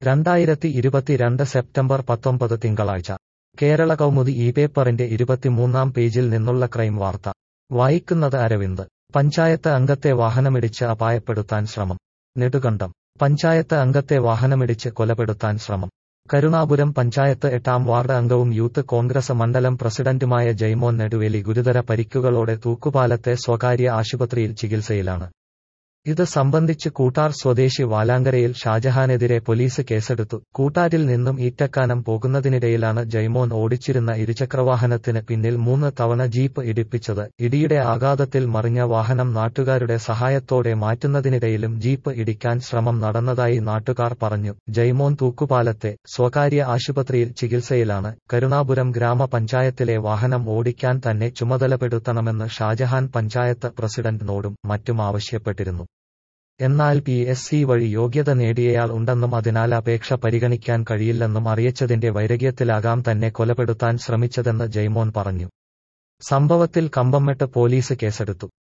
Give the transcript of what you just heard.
രണ്ടായിരത്തി ഇരുപത്തിരണ്ട് സെപ്റ്റംബർ പത്തൊമ്പത് തിങ്കളാഴ്ച കേരള കൗമുദി ഈ പേപ്പറിന്റെ ഇരുപത്തിമൂന്നാം പേജിൽ നിന്നുള്ള ക്രൈം വാർത്ത വായിക്കുന്നത് അരവിന്ദ് പഞ്ചായത്ത് അംഗത്തെ വാഹനമിടിച്ച് അപായപ്പെടുത്താൻ ശ്രമം നെടുകണ്ടം പഞ്ചായത്ത് അംഗത്തെ വാഹനമിടിച്ച് കൊലപ്പെടുത്താൻ ശ്രമം കരുണാപുരം പഞ്ചായത്ത് എട്ടാം വാർഡ് അംഗവും യൂത്ത് കോൺഗ്രസ് മണ്ഡലം പ്രസിഡന്റുമായ ജയ്മോൻ നെടുവേലി ഗുരുതര പരിക്കുകളോടെ തൂക്കുപാലത്തെ സ്വകാര്യ ആശുപത്രിയിൽ ചികിത്സയിലാണ് ഇത് സംബന്ധിച്ച് കൂട്ടാർ സ്വദേശി വാലാങ്കരയിൽ ഷാജഹാനെതിരെ പോലീസ് കേസെടുത്തു കൂട്ടാരിൽ നിന്നും ഈറ്റക്കാനം പോകുന്നതിനിടയിലാണ് ജയ്മോൻ ഓടിച്ചിരുന്ന ഇരുചക്രവാഹനത്തിന് പിന്നിൽ മൂന്ന് തവണ ജീപ്പ് ഇടിപ്പിച്ചത് ഇടിയുടെ ആഘാതത്തിൽ മറിഞ്ഞ വാഹനം നാട്ടുകാരുടെ സഹായത്തോടെ മാറ്റുന്നതിനിടയിലും ജീപ്പ് ഇടിക്കാൻ ശ്രമം നടന്നതായി നാട്ടുകാർ പറഞ്ഞു ജയ്മോൻ തൂക്കുപാലത്തെ സ്വകാര്യ ആശുപത്രിയിൽ ചികിത്സയിലാണ് കരുണാപുരം ഗ്രാമപഞ്ചായത്തിലെ വാഹനം ഓടിക്കാൻ തന്നെ ചുമതലപ്പെടുത്തണമെന്ന് ഷാജഹാൻ പഞ്ചായത്ത് പ്രസിഡന്റിനോടും മറ്റും ആവശ്യപ്പെട്ടിരുന്നു എന്നാൽ പി എസ് സി വഴി യോഗ്യത നേടിയയാൾ ഉണ്ടെന്നും അതിനാൽ അപേക്ഷ പരിഗണിക്കാൻ കഴിയില്ലെന്നും അറിയിച്ചതിന്റെ വൈരഗ്യത്തിലാകാം തന്നെ കൊലപ്പെടുത്താൻ ശ്രമിച്ചതെന്ന് ജയ്മോൻ പറഞ്ഞു സംഭവത്തിൽ കമ്പംമെട്ട് പോലീസ് കേസെടുത്തു